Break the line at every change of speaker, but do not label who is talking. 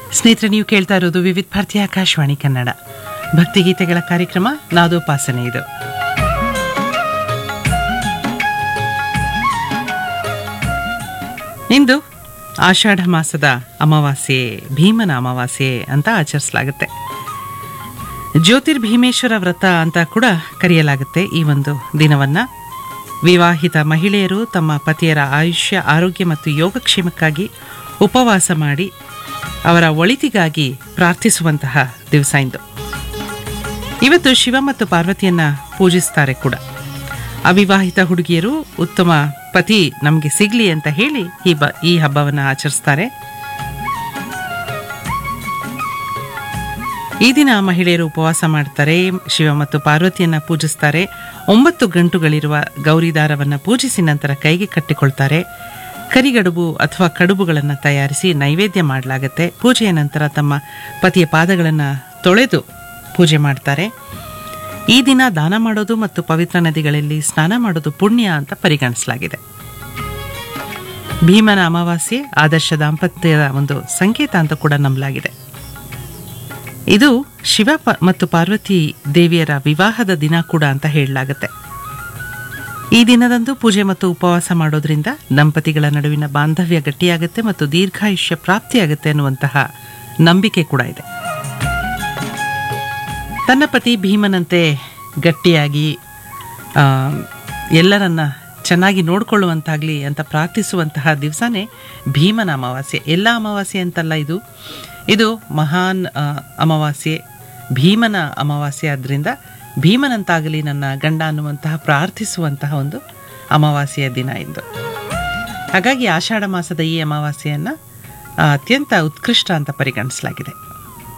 ಸ್ನೇಹಿತರೆ ನೀವು ಕೇಳ್ತಾ ಇರೋದು ವಿವಿಧ ಭಾರತಿ ಆಕಾಶವಾಣಿ ಕನ್ನಡ ಭಕ್ತಿಗೀತೆಗಳ ಕಾರ್ಯಕ್ರಮ ನಾದೋಪಾಸನೆ ಇದು ಇಂದು ಆಷಾಢ ಮಾಸದ ಅಮಾವಾಸ್ಯೆ ಭೀಮನ ಅಮಾವಾಸ್ಯೆ ಅಂತ ಆಚರಿಸಲಾಗುತ್ತೆ ಜ್ಯೋತಿರ್ಭೀಮೇಶ್ವರ ವ್ರತ ಅಂತ ಕೂಡ ಕರೆಯಲಾಗುತ್ತೆ ಈ ಒಂದು ದಿನವನ್ನ ವಿವಾಹಿತ ಮಹಿಳೆಯರು ತಮ್ಮ ಪತಿಯರ ಆಯುಷ್ಯ ಆರೋಗ್ಯ ಮತ್ತು ಯೋಗಕ್ಷೇಮಕ್ಕಾಗಿ ಉಪವಾಸ ಮಾಡಿ ಅವರ ಒಳಿತಿಗಾಗಿ ಪ್ರಾರ್ಥಿಸುವಂತಹ ದಿವಸ ಇಂದು ಇವತ್ತು ಶಿವ ಮತ್ತು ಪಾರ್ವತಿಯನ್ನ ಪೂಜಿಸ್ತಾರೆ ಕೂಡ ಅವಿವಾಹಿತ ಹುಡುಗಿಯರು ಉತ್ತಮ ಪತಿ ನಮಗೆ ಸಿಗ್ಲಿ ಅಂತ ಹೇಳಿ ಈ ಬ ಈ ಹಬ್ಬವನ್ನು ಆಚರಿಸ್ತಾರೆ ಈ ದಿನ ಮಹಿಳೆಯರು ಉಪವಾಸ ಮಾಡ್ತಾರೆ ಶಿವ ಮತ್ತು ಪಾರ್ವತಿಯನ್ನ ಪೂಜಿಸ್ತಾರೆ ಒಂಬತ್ತು ಗಂಟುಗಳಿರುವ ಗೌರಿದಾರವನ್ನು ಪೂಜಿಸಿ ನಂತರ ಕೈಗೆ ಕಟ್ಟಿಕೊಳ್ತಾರೆ ಕರಿಗಡುಬು ಅಥವಾ ಕಡುಬುಗಳನ್ನು ತಯಾರಿಸಿ ನೈವೇದ್ಯ ಮಾಡಲಾಗುತ್ತೆ ಪೂಜೆಯ ನಂತರ ತಮ್ಮ ಪತಿಯ ಪಾದಗಳನ್ನು ತೊಳೆದು ಪೂಜೆ ಮಾಡ್ತಾರೆ ಈ ದಿನ ದಾನ ಮಾಡೋದು ಮತ್ತು ಪವಿತ್ರ ನದಿಗಳಲ್ಲಿ ಸ್ನಾನ ಮಾಡೋದು ಪುಣ್ಯ ಅಂತ ಪರಿಗಣಿಸಲಾಗಿದೆ ಭೀಮನ ಅಮಾವಾಸ್ಯೆ ಆದರ್ಶ ದಾಂಪತ್ಯದ ಒಂದು ಸಂಕೇತ ಅಂತ ಕೂಡ ನಂಬಲಾಗಿದೆ ಇದು ಶಿವ ಪ- ಮತ್ತು ಪಾರ್ವತಿ ದೇವಿಯರ ವಿವಾಹದ ದಿನ ಕೂಡ ಅಂತ ಹೇಳಲಾಗುತ್ತೆ ಈ ದಿನದಂದು ಪೂಜೆ ಮತ್ತು ಉಪವಾಸ ಮಾಡೋದ್ರಿಂದ ದಂಪತಿಗಳ ನಡುವಿನ ಬಾಂಧವ್ಯ ಗಟ್ಟಿಯಾಗುತ್ತೆ ಮತ್ತು ದೀರ್ಘಾಯುಷ್ಯ ಪ್ರಾಪ್ತಿಯಾಗುತ್ತೆ ಅನ್ನುವಂತಹ ನಂಬಿಕೆ ಕೂಡ ಇದೆ ತನ್ನ ಪತಿ ಭೀಮನಂತೆ ಗಟ್ಟಿಯಾಗಿ ಆ, ಎಲ್ಲರನ್ನ ಚೆನ್ನಾಗಿ ನೋಡ್ಕೊಳ್ಳುವಂತಾಗಲಿ ಅಂತ ಪ್ರಾರ್ಥಿಸುವಂತಹ ದಿವಸನೇ ಭೀಮನ ಅಮಾವಾಸ್ಯೆ ಎಲ್ಲ ಅಮಾವಾಸ್ಯೆ ಅಂತಲ್ಲ ಇದು ಇದು ಮಹಾನ್ ಆ, ಅಮಾವಾಸ್ಯೆ ಭೀಮನ ಅಮಾವಾಸ್ಯೆ ಆದ್ದರಿಂದ ಭೀಮನಂತಾಗಲಿ ನನ್ನ ಗಂಡ ಅನ್ನುವಂತಹ ಪ್ರಾರ್ಥಿಸುವಂತಹ ಒಂದು ಅಮಾವಾಸ್ಯೆಯ ದಿನ ಇಂದು ಹಾಗಾಗಿ ಆಷಾಢ ಮಾಸದ ಈ ಅಮಾವಾಸ್ಯೆಯನ್ನು ಅತ್ಯಂತ ಉತ್ಕೃಷ್ಟ ಅಂತ ಪರಿಗಣಿಸಲಾಗಿದೆ